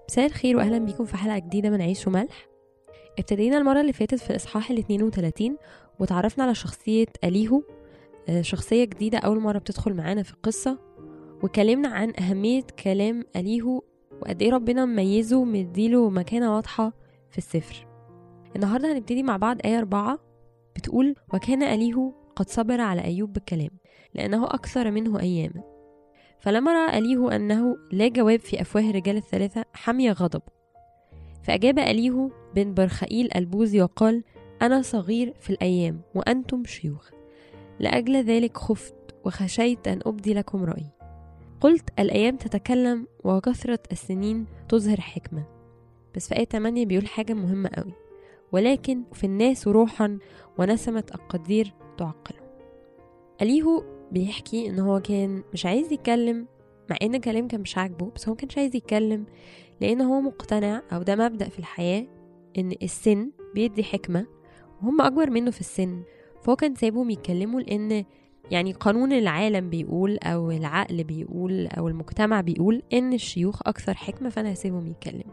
مساء الخير واهلا بيكم في حلقه جديده من عيش وملح ابتدينا المره اللي فاتت في الاصحاح ال 32 وتعرفنا على شخصيه اليهو آه، شخصيه جديده اول مره بتدخل معانا في القصه وكلمنا عن اهميه كلام اليهو وقد ايه ربنا مميزه ومديله مكانه واضحه في السفر النهارده هنبتدي مع بعض ايه أربعة بتقول وكان اليهو قد صبر على ايوب بالكلام لانه اكثر منه اياما فلما راى اليهو انه لا جواب في افواه الرجال الثلاثه حمي غضبه فاجاب اليهو بن برخائيل البوذي وقال انا صغير في الايام وانتم شيوخ لاجل ذلك خفت وخشيت ان ابدي لكم رايي قلت الايام تتكلم وكثره السنين تظهر حكمه بس في ايه 8 بيقول حاجه مهمه قوي ولكن في الناس روحا ونسمة القدير تعقله اليهو بيحكي ان هو كان مش عايز يتكلم مع ان الكلام كان مش عاجبه بس هو كانش عايز يتكلم لان هو مقتنع او ده مبدأ في الحياة ان السن بيدي حكمة وهم اكبر منه في السن فهو كان سايبهم يتكلموا لان يعني قانون العالم بيقول او العقل بيقول او المجتمع بيقول ان الشيوخ اكثر حكمة فانا هسيبهم يتكلموا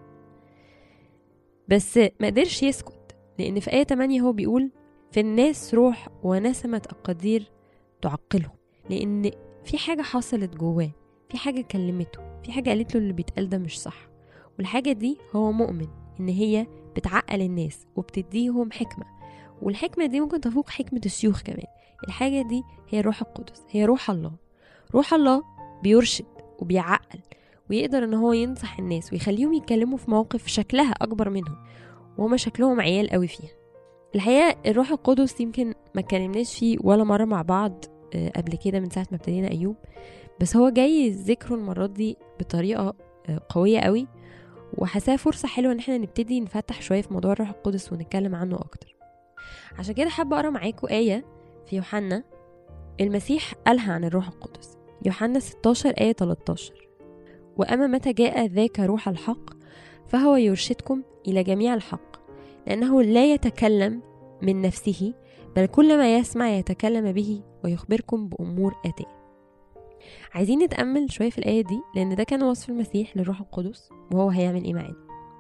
بس ما قدرش يسكت لان في آية 8 هو بيقول في الناس روح ونسمة القدير تعقله لان في حاجة حصلت جواه في حاجة كلمته في حاجة قالت له اللي بيتقال ده مش صح والحاجة دي هو مؤمن ان هي بتعقل الناس وبتديهم حكمة والحكمة دي ممكن تفوق حكمة الشيوخ كمان الحاجة دي هي الروح القدس هي روح الله روح الله بيرشد وبيعقل ويقدر ان هو ينصح الناس ويخليهم يتكلموا في مواقف شكلها اكبر منهم وهما شكلهم عيال قوي فيها الحقيقة الروح القدس يمكن ما اتكلمناش فيه ولا مرة مع بعض آه، قبل كده من ساعة ما ابتدينا أيوب بس هو جاي ذكره المرات دي بطريقة آه، قوية قوي وحاساها فرصة حلوة ان احنا نبتدي نفتح شوية في موضوع الروح القدس ونتكلم عنه أكتر عشان كده حابة أقرأ معاكم آية في يوحنا المسيح قالها عن الروح القدس يوحنا 16 آية 13 وأما متى جاء ذاك روح الحق فهو يرشدكم إلى جميع الحق لأنه لا يتكلم من نفسه بل كل ما يسمع يتكلم به ويخبركم بأمور آتية عايزين نتأمل شوية في الآية دي لأن ده كان وصف المسيح للروح القدس وهو هيعمل إيه معانا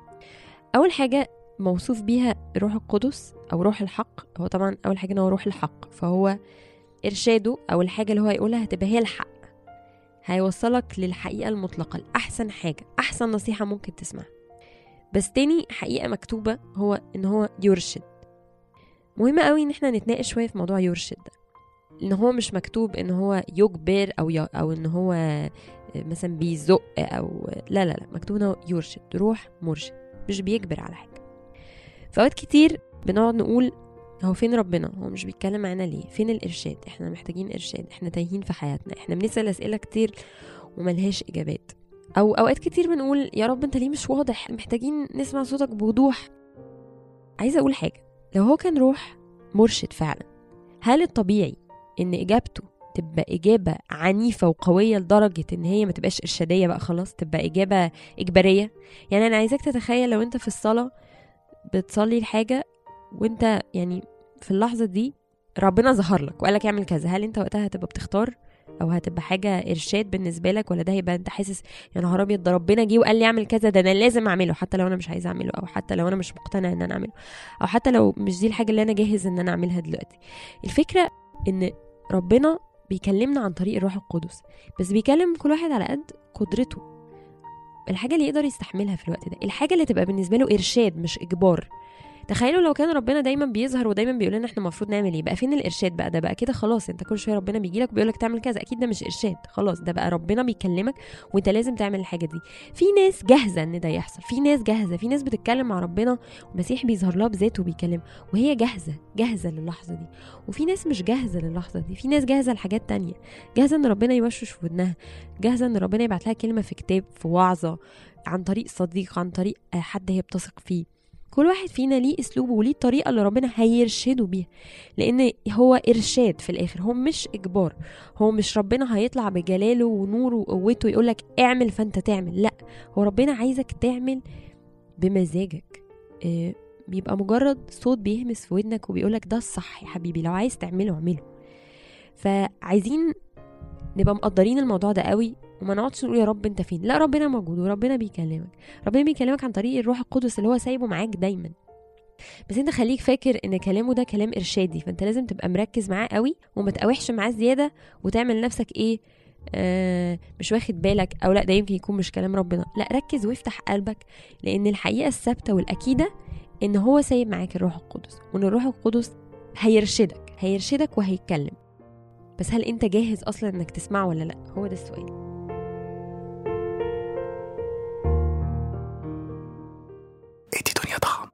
أول حاجة موصوف بيها الروح القدس أو روح الحق هو طبعا أول حاجة إن هو روح الحق فهو إرشاده أو الحاجة اللي هو هيقولها هتبقى هي الحق هيوصلك للحقيقة المطلقة لأحسن حاجة أحسن نصيحة ممكن تسمعها بس تاني حقيقة مكتوبة هو إن هو يرشد مهم قوي إن احنا نتناقش شوية في موضوع يرشد ده إن هو مش مكتوب إن هو يجبر أو ي... أو إن هو مثلا بيزق أو لا لا لا مكتوب إن هو يرشد روح مرشد مش بيجبر على حاجة فأوقات كتير بنقعد نقول هو فين ربنا هو مش بيتكلم معانا ليه فين الإرشاد احنا محتاجين إرشاد احنا تايهين في حياتنا احنا بنسأل أسئلة كتير وملهاش إجابات او اوقات كتير بنقول يا رب انت ليه مش واضح محتاجين نسمع صوتك بوضوح عايزه اقول حاجه لو هو كان روح مرشد فعلا هل الطبيعي ان اجابته تبقى اجابه عنيفه وقويه لدرجه ان هي ما تبقاش ارشاديه بقى خلاص تبقى اجابه اجباريه يعني انا عايزاك تتخيل لو انت في الصلاه بتصلي الحاجه وانت يعني في اللحظه دي ربنا ظهر لك وقال لك اعمل كذا هل انت وقتها هتبقى بتختار او هتبقى حاجه ارشاد بالنسبه لك ولا ده هيبقى انت حاسس يا نهار ابيض ده ربنا جه وقال لي اعمل كذا ده انا لازم اعمله حتى لو انا مش عايزه اعمله او حتى لو انا مش مقتنع ان انا اعمله او حتى لو مش دي الحاجه اللي انا جاهز ان انا اعملها دلوقتي الفكره ان ربنا بيكلمنا عن طريق الروح القدس بس بيكلم كل واحد على قد قدرته الحاجه اللي يقدر يستحملها في الوقت ده الحاجه اللي تبقى بالنسبه له ارشاد مش اجبار تخيلوا لو كان ربنا دايما بيظهر ودايما بيقول لنا احنا المفروض نعمل ايه بقى فين الارشاد بقى ده بقى كده خلاص انت كل شويه ربنا بيجي لك وبيقول لك تعمل كذا اكيد ده مش ارشاد خلاص ده بقى ربنا بيكلمك وانت لازم تعمل الحاجه دي في ناس جاهزه ان ده يحصل في ناس جاهزه في ناس بتتكلم مع ربنا والمسيح بيظهر لها بذاته وبيكلم وهي جاهزه جاهزه للحظه دي وفي ناس مش جاهزه للحظه دي في ناس جاهزه لحاجات تانية جاهزه ان ربنا يوشوش في ودنها جاهزه ان ربنا يبعت لها كلمه في كتاب في وعظه عن طريق صديق عن طريق حد هي بتثق فيه كل واحد فينا ليه اسلوبه وليه الطريقه اللي ربنا هيرشده بيها لان هو ارشاد في الاخر هو مش اجبار هو مش ربنا هيطلع بجلاله ونوره وقوته يقولك اعمل فانت تعمل لا هو ربنا عايزك تعمل بمزاجك آه، بيبقى مجرد صوت بيهمس في ودنك وبيقولك ده الصح يا حبيبي لو عايز تعمله اعمله فعايزين نبقى مقدرين الموضوع ده قوي وما نقعدش نقول يا رب انت فين لا ربنا موجود وربنا بيكلمك ربنا بيكلمك عن طريق الروح القدس اللي هو سايبه معاك دايما بس انت خليك فاكر ان كلامه ده كلام ارشادي فانت لازم تبقى مركز معاه قوي وما تقاوحش معاه زياده وتعمل نفسك ايه آه مش واخد بالك او لا ده يمكن يكون مش كلام ربنا لا ركز وافتح قلبك لان الحقيقه الثابته والاكيده ان هو سايب معاك الروح القدس وان الروح القدس هيرشدك هيرشدك وهيتكلم بس هل انت جاهز اصلا انك تسمعه ولا لا هو ده السؤال ادي دنيا طعم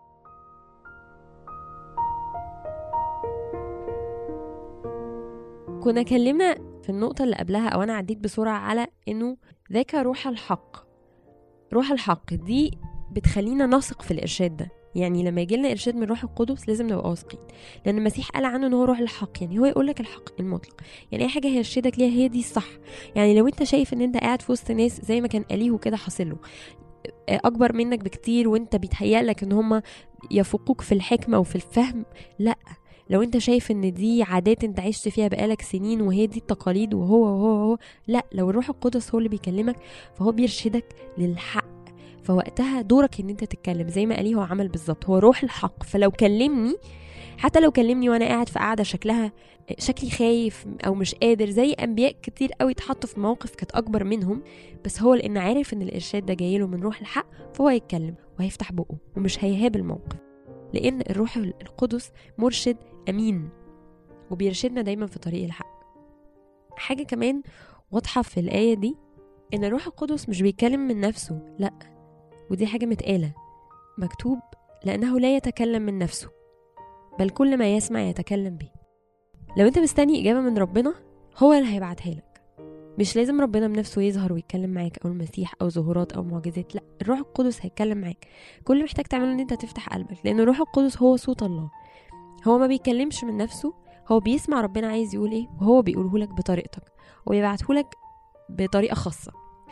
كنا اتكلمنا في النقطة اللي قبلها أو أنا عديت بسرعة على إنه ذاك روح الحق روح الحق دي بتخلينا نثق في الإرشاد ده يعني لما يجي لنا إرشاد من روح القدس لازم نبقى واثقين لأن المسيح قال عنه إن هو روح الحق يعني هو يقول لك الحق المطلق يعني أي حاجة هيرشدك ليها هي دي الصح يعني لو أنت شايف إن أنت قاعد في وسط ناس زي ما كان أليهو كده حاصل له أكبر منك بكتير وأنت بيتهيأ لك إن هم يفوقوك في الحكمة وفي الفهم لأ لو انت شايف ان دي عادات انت عشت فيها بقالك سنين وهي دي التقاليد وهو وهو وهو لا لو الروح القدس هو اللي بيكلمك فهو بيرشدك للحق فوقتها دورك ان انت تتكلم زي ما قاليه هو عمل بالظبط هو روح الحق فلو كلمني حتى لو كلمني وانا قاعد في قاعده شكلها شكلي خايف او مش قادر زي انبياء كتير قوي اتحطوا في مواقف كانت اكبر منهم بس هو لان عارف ان الارشاد ده جاي له من روح الحق فهو هيتكلم وهيفتح بقه ومش هيهاب الموقف لان الروح القدس مرشد امين وبيرشدنا دايما في طريق الحق حاجه كمان واضحه في الايه دي ان الروح القدس مش بيتكلم من نفسه لا ودي حاجه متقاله مكتوب لانه لا يتكلم من نفسه بل كل ما يسمع يتكلم به لو انت مستني اجابه من ربنا هو اللي هيبعتها لك مش لازم ربنا بنفسه يظهر ويتكلم معاك او المسيح او ظهورات او معجزات لا الروح القدس هيتكلم معاك كل اللي محتاج تعمله ان انت تفتح قلبك لان الروح القدس هو صوت الله هو ما بيتكلمش من نفسه هو بيسمع ربنا عايز يقول ايه وهو بيقوله لك بطريقتك وبيبعته لك بطريقه خاصه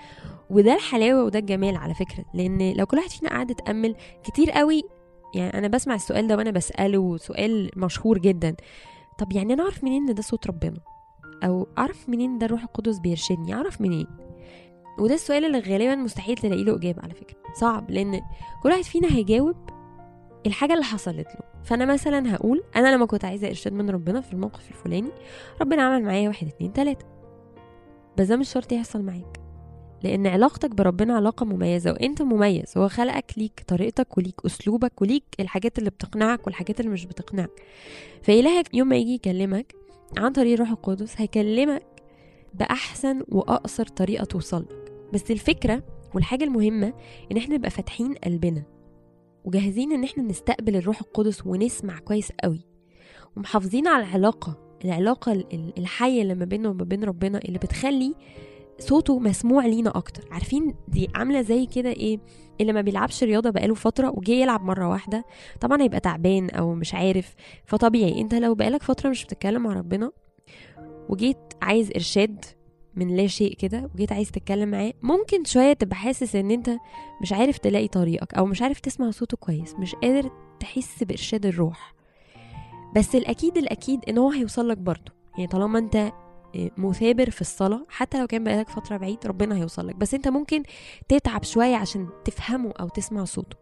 وده الحلاوه وده الجمال على فكره لان لو كل واحد فينا قعد يتامل كتير قوي يعني انا بسمع السؤال ده وانا بساله سؤال مشهور جدا طب يعني انا اعرف منين ان ده صوت ربنا او اعرف منين ده الروح القدس بيرشدني اعرف منين وده السؤال اللي غالبا مستحيل تلاقي له اجابه على فكره صعب لان كل واحد فينا هيجاوب الحاجه اللي حصلت له فانا مثلا هقول انا لما كنت عايزه ارشاد من ربنا في الموقف الفلاني ربنا عمل معايا واحد اتنين تلاته بس ده مش شرط يحصل معاك لان علاقتك بربنا علاقه مميزه وانت مميز هو خلقك ليك طريقتك وليك اسلوبك وليك الحاجات اللي بتقنعك والحاجات اللي مش بتقنعك فالهك يوم ما يجي يكلمك عن طريق الروح القدس هيكلمك باحسن واقصر طريقه توصل لك بس الفكره والحاجه المهمه ان احنا نبقى فاتحين قلبنا وجاهزين ان احنا نستقبل الروح القدس ونسمع كويس قوي ومحافظين على العلاقه العلاقه الحيه اللي ما بيننا وما بين ربنا اللي بتخلي صوته مسموع لينا اكتر عارفين دي عامله زي كده ايه اللي ما بيلعبش رياضه بقاله فتره وجه يلعب مره واحده طبعا هيبقى تعبان او مش عارف فطبيعي انت لو بقالك فتره مش بتتكلم مع ربنا وجيت عايز ارشاد من لا شيء كده وجيت عايز تتكلم معاه ممكن شويه تبقى حاسس ان انت مش عارف تلاقي طريقك او مش عارف تسمع صوته كويس مش قادر تحس بارشاد الروح بس الاكيد الاكيد ان هو هيوصل لك برضه يعني طالما انت مثابر في الصلاة حتى لو كان بقالك فترة بعيد ربنا هيوصل لك بس انت ممكن تتعب شوية عشان تفهمه او تسمع صوته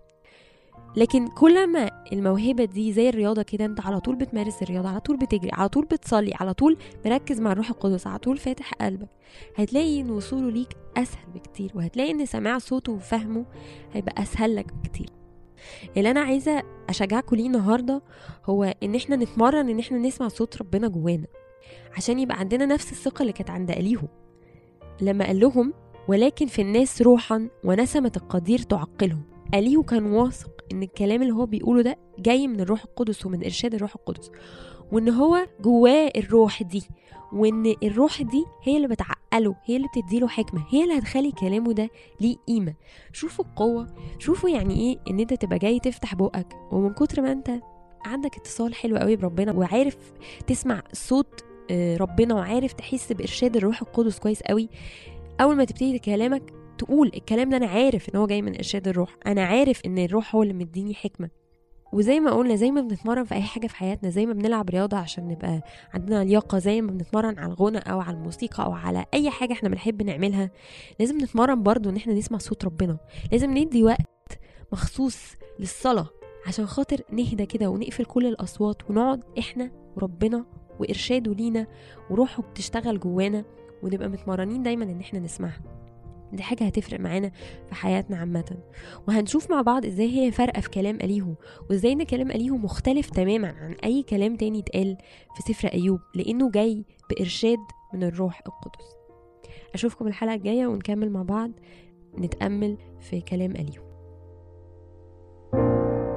لكن كل ما الموهبة دي زي الرياضة كده انت على طول بتمارس الرياضة على طول بتجري على طول بتصلي على طول مركز مع الروح القدس على طول فاتح قلبك هتلاقي ان وصوله ليك اسهل بكتير وهتلاقي ان سماع صوته وفهمه هيبقى اسهل لك بكتير اللي انا عايزة اشجعكم ليه النهاردة هو ان احنا نتمرن ان احنا نسمع صوت ربنا جوانا عشان يبقى عندنا نفس الثقة اللي كانت عند أليهم لما قال لهم ولكن في الناس روحا ونسمة القدير تعقلهم أليهو كان واثق إن الكلام اللي هو بيقوله ده جاي من الروح القدس ومن إرشاد الروح القدس وإن هو جواه الروح دي وإن الروح دي هي اللي بتعقله هي اللي بتديله حكمة هي اللي هتخلي كلامه ده ليه قيمة شوفوا القوة شوفوا يعني إيه إن أنت تبقى جاي تفتح بقك ومن كتر ما أنت عندك اتصال حلو قوي بربنا وعارف تسمع صوت ربنا وعارف تحس بارشاد الروح القدس كويس قوي اول ما تبتدي كلامك تقول الكلام ده انا عارف ان هو جاي من ارشاد الروح انا عارف ان الروح هو اللي مديني حكمه وزي ما قلنا زي ما بنتمرن في اي حاجه في حياتنا زي ما بنلعب رياضه عشان نبقى عندنا لياقه زي ما بنتمرن على الغنى او على الموسيقى او على اي حاجه احنا بنحب نعملها لازم نتمرن برضو ان احنا نسمع صوت ربنا لازم ندي وقت مخصوص للصلاه عشان خاطر نهدى كده ونقفل كل الاصوات ونقعد احنا وربنا وارشاده لينا وروحه بتشتغل جوانا ونبقى متمرنين دايما ان احنا نسمعها دي حاجة هتفرق معانا في حياتنا عامة وهنشوف مع بعض ازاي هي فارقة في كلام أليهو وازاي ان كلام أليهو مختلف تماما عن أي كلام تاني اتقال في سفر أيوب لأنه جاي بإرشاد من الروح القدس أشوفكم الحلقة الجاية ونكمل مع بعض نتأمل في كلام أليهو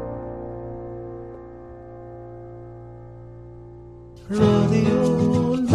راديو